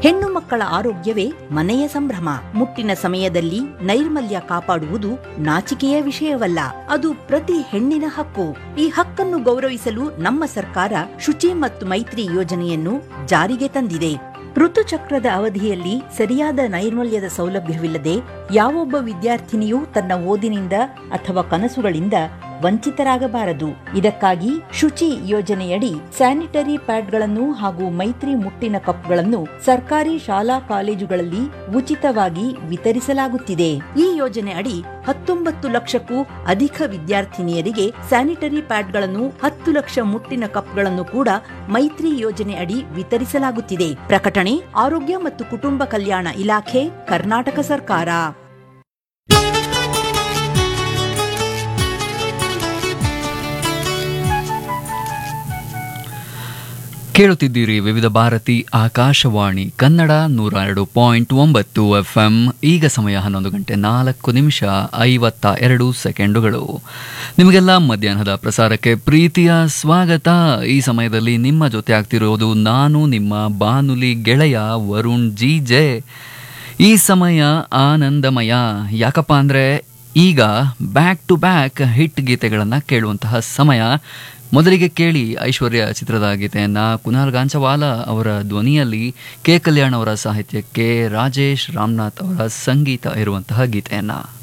ಹೆಣ್ಣು ಮಕ್ಕಳ ಆರೋಗ್ಯವೇ ಮನೆಯ ಸಂಭ್ರಮ ಮುಟ್ಟಿನ ಸಮಯದಲ್ಲಿ ನೈರ್ಮಲ್ಯ ಕಾಪಾಡುವುದು ನಾಚಿಕೆಯ ವಿಷಯವಲ್ಲ ಅದು ಪ್ರತಿ ಹೆಣ್ಣಿನ ಹಕ್ಕು ಈ ಹಕ್ಕನ್ನು ಗೌರವಿಸಲು ನಮ್ಮ ಸರ್ಕಾರ ಶುಚಿ ಮತ್ತು ಮೈತ್ರಿ ಯೋಜನೆಯನ್ನು ಜಾರಿಗೆ ತಂದಿದೆ ಋತುಚಕ್ರದ ಅವಧಿಯಲ್ಲಿ ಸರಿಯಾದ ನೈರ್ಮಲ್ಯದ ಸೌಲಭ್ಯವಿಲ್ಲದೆ ಯಾವೊಬ್ಬ ವಿದ್ಯಾರ್ಥಿನಿಯೂ ತನ್ನ ಓದಿನಿಂದ ಅಥವಾ ಕನಸುಗಳಿಂದ ವಂಚಿತರಾಗಬಾರದು ಇದಕ್ಕಾಗಿ ಶುಚಿ ಯೋಜನೆಯಡಿ ಸ್ಯಾನಿಟರಿ ಪ್ಯಾಡ್ಗಳನ್ನು ಹಾಗೂ ಮೈತ್ರಿ ಮುಟ್ಟಿನ ಕಪ್ಗಳನ್ನು ಸರ್ಕಾರಿ ಶಾಲಾ ಕಾಲೇಜುಗಳಲ್ಲಿ ಉಚಿತವಾಗಿ ವಿತರಿಸಲಾಗುತ್ತಿದೆ ಈ ಯೋಜನೆ ಅಡಿ ಹತ್ತೊಂಬತ್ತು ಲಕ್ಷಕ್ಕೂ ಅಧಿಕ ವಿದ್ಯಾರ್ಥಿನಿಯರಿಗೆ ಸ್ಯಾನಿಟರಿ ಪ್ಯಾಡ್ಗಳನ್ನು ಹತ್ತು ಲಕ್ಷ ಮುಟ್ಟಿನ ಕಪ್ಗಳನ್ನು ಕೂಡ ಮೈತ್ರಿ ಯೋಜನೆ ಅಡಿ ವಿತರಿಸಲಾಗುತ್ತಿದೆ ಪ್ರಕಟಣೆ ಆರೋಗ್ಯ ಮತ್ತು ಕುಟುಂಬ ಕಲ್ಯಾಣ ಇಲಾಖೆ ಕರ್ನಾಟಕ ಸರ್ಕಾರ ಕೇಳುತ್ತಿದ್ದೀರಿ ವಿವಿಧ ಭಾರತಿ ಆಕಾಶವಾಣಿ ಕನ್ನಡ ನೂರ ಎರಡು ಪಾಯಿಂಟ್ ಒಂಬತ್ತು ಎಫ್ ಎಂ ಈಗ ಸಮಯ ಹನ್ನೊಂದು ಗಂಟೆ ನಾಲ್ಕು ನಿಮಿಷ ಐವತ್ತ ಎರಡು ಸೆಕೆಂಡುಗಳು ನಿಮಗೆಲ್ಲ ಮಧ್ಯಾಹ್ನದ ಪ್ರಸಾರಕ್ಕೆ ಪ್ರೀತಿಯ ಸ್ವಾಗತ ಈ ಸಮಯದಲ್ಲಿ ನಿಮ್ಮ ಜೊತೆ ಆಗ್ತಿರೋದು ನಾನು ನಿಮ್ಮ ಬಾನುಲಿ ಗೆಳೆಯ ವರುಣ್ ಜಿ ಜೆ ಈ ಸಮಯ ಆನಂದಮಯ ಯಾಕಪ್ಪ ಅಂದರೆ ಈಗ ಬ್ಯಾಕ್ ಟು ಬ್ಯಾಕ್ ಹಿಟ್ ಗೀತೆಗಳನ್ನು ಕೇಳುವಂತಹ ಸಮಯ ಮೊದಲಿಗೆ ಕೇಳಿ ಐಶ್ವರ್ಯ ಚಿತ್ರದ ಗೀತೆಯನ್ನು ಕುನಾಲ್ ಗಾಂಚವಾಲ ಅವರ ಧ್ವನಿಯಲ್ಲಿ ಕೆ ಕಲ್ಯಾಣ್ ಅವರ ಸಾಹಿತ್ಯಕ್ಕೆ ರಾಜೇಶ್ ರಾಮನಾಥ್ ಅವರ ಸಂಗೀತ ಇರುವಂತಹ ಗೀತೆಯನ್ನು